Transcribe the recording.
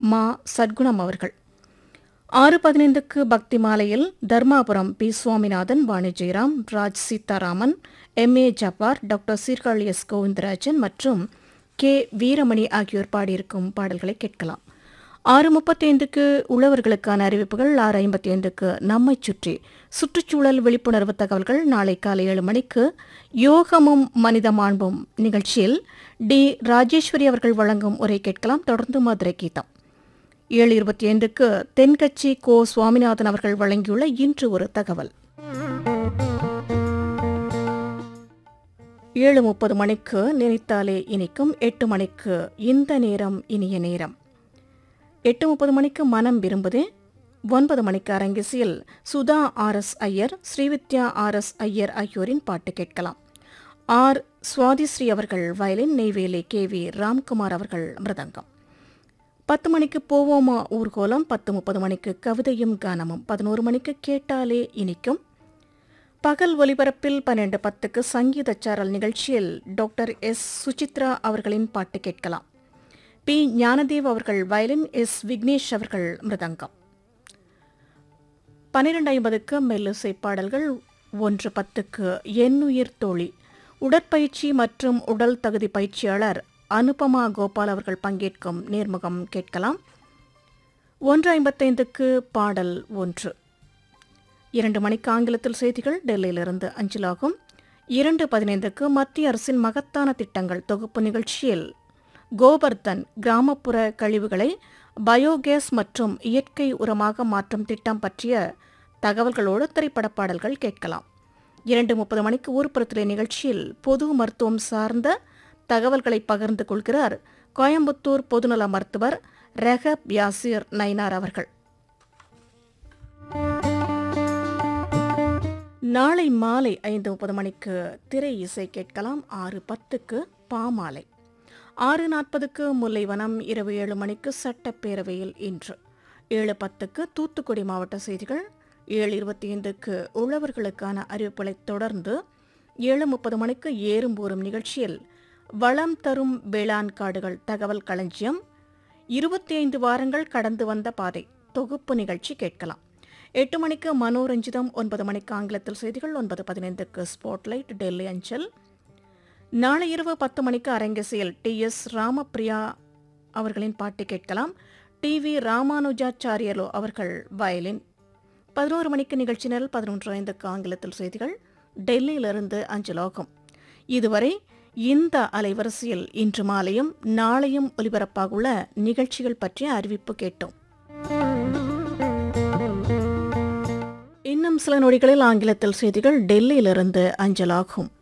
மா சத்குணம் அவர்கள் ஆறு பதினைந்துக்கு பக்தி மாலையில் Dharmapuram P Swaminathan Vani Jayaram Raj Seetharaman M A Jabbar doctor Sirkazhi S Govindarajan மற்றும் கே வீரமணி ஆகியோர் பாடியிருக்கும் பாடல்களை கேட்கலாம் ஆறு முப்பத்தைந்துக்கு உழவர்களுக்கான அறிவிப்புகள் ஆறு ஐம்பத்தி ஐந்துக்கு நம்மை சுற்றி சுற்றுச்சூழல் விழிப்புணர்வு தகவல்கள் நாளை காலை ஏழு மணிக்கு யோகமும் மனித மாண்பும் நிகழ்ச்சியில் டி ராஜேஸ்வரி அவர்கள் வழங்கும் உரை கேட்கலாம் தொடர்ந்து மதுரை கீதம் ஏழு இருபத்தி ஐந்துக்கு தென்கட்சி கோ சுவாமிநாதன் அவர்கள் வழங்கியுள்ள இன்று ஒரு தகவல் ஏழு முப்பது மணிக்கு நினைத்தாலே இனிக்கும் எட்டு மணிக்கு இந்த நேரம் இனிய நேரம் எட்டு முப்பது மணிக்கு மனம் விரும்புதே ஒன்பது மணிக்கு அரங்கிசையில் Sudha R S Iyer Srividya R S Iyer ஆகியோரின் பாட்டு கேட்கலாம் ஆர் சுவாதிஸ்ரீ அவர்கள் violin Neyveli K V Ramkumar அவர்கள் மிருதங்கம் பத்து மணிக்கு போவோமா ஊர்கோலம் பத்து முப்பது மணிக்கு கவிதையும் கானமும் பதினோரு மணிக்கு கேட்டாலே இனிக்கும் பகல் ஒலிபரப்பில் பன்னெண்டு பத்துக்கு சங்கீதச்சாரல் நிகழ்ச்சியில் டாக்டர் எஸ் சுசித்ரா அவர்களின் பாட்டு கேட்கலாம் பி ஞானதேவ் அவர்கள் வயலின் எஸ் விக்னேஷ் அவர்கள் மிருதங்கம் பன்னிரண்டு ஐம்பதுக்கு மெல்லிசை பாடல்கள் ஒன்று பத்துக்கு எண்ணுயிர் தோழி உடற்பயிற்சி மற்றும் உடல் தகுதி பயிற்சியாளர் அனுபமா கோபால் அவர்கள் பங்கேற்கும் நேர்முகம் கேட்கலாம் ஒன்று ஐம்பத்தைந்துக்கு பாடல் ஒன்று இரண்டு மணிக்கு ஆங்கிலத்தில் செய்திகள் டெல்லியிலிருந்து அஞ்சலாகும் இரண்டு பதினைந்துக்கு மத்திய அரசின் மகத்தான திட்டங்கள் தொகுப்பு நிகழ்ச்சியில் கோபர்தன் கிராமப்புற கழிவுகளை பயோகேஸ் மற்றும் இயற்கை உரமாக மாற்றும் திட்டம் பற்றிய தகவல்களோடு திரைப்பட பாடல்கள் கேட்கலாம் இரண்டு முப்பது மணிக்கு ஊர்ப்புறத்திலே நிகழ்ச்சியில் பொது மருத்துவம் சார்ந்த தகவல்களை பகிர்ந்து கொள்கிறார் கோயம்புத்தூர் பொதுநல மருத்துவர் ரெஹப் யாசிர் நைனார் அவர்கள் நாளை மாலை ஐந்து முப்பது மணிக்கு திரை இசை கேட்கலாம் ஆறு பத்துக்கு பாமாலை ஆறு நாற்பதுக்கு முல்லைவனம் இரவு ஏழு மணிக்கு சட்டப்பேரவையில் இன்று ஏழு பத்துக்கு தூத்துக்குடி மாவட்ட செய்திகள் ஏழு இருபத்தி ஐந்துக்கு உழவர்களுக்கான அறிவிப்புகளை தொடர்ந்து ஏழு முப்பது மணிக்கு ஏறும்பூரும் நிகழ்ச்சியில் வளம் தரும் வேளாண் காடுகள் தகவல் களஞ்சியம் இருபத்தி ஐந்து வாரங்கள் கடந்து வந்த பாதை தொகுப்பு நிகழ்ச்சி கேட்கலாம் எட்டு மணிக்கு மனோரஞ்சிதம் ஒன்பது மணிக்கு ஆங்கிலத்தில் செய்திகள் ஒன்பது பதினைந்துக்கு ஸ்பாட்லைட் டெல்லி அஞ்சல் நாளை இரவு பத்து மணிக்கு அரங்கசியில் டி எஸ் ராமபிரியா அவர்களின் பாட்டு கேட்கலாம் டி வி ராமானுஜாச்சாரியலோ அவர்கள் வயலின் பதினோரு மணிக்கு நிகழ்ச்சி நேரில் பதினொன்று ஐந்துக்கு ஆங்கிலத்தில் செய்திகள் டெல்லியிலிருந்து அஞ்சலாகும் இதுவரை இந்த அலைவரிசையில் இன்று மாலையும் நாளையும் ஒலிபரப்பாகுள்ள நிகழ்ச்சிகள் பற்றிய அறிவிப்பு கேட்டோம் இன்னும் சில நொடிகளில் ஆங்கிலத்தில் செய்திகள் டெல்லியிலிருந்து அஞ்சலாகும்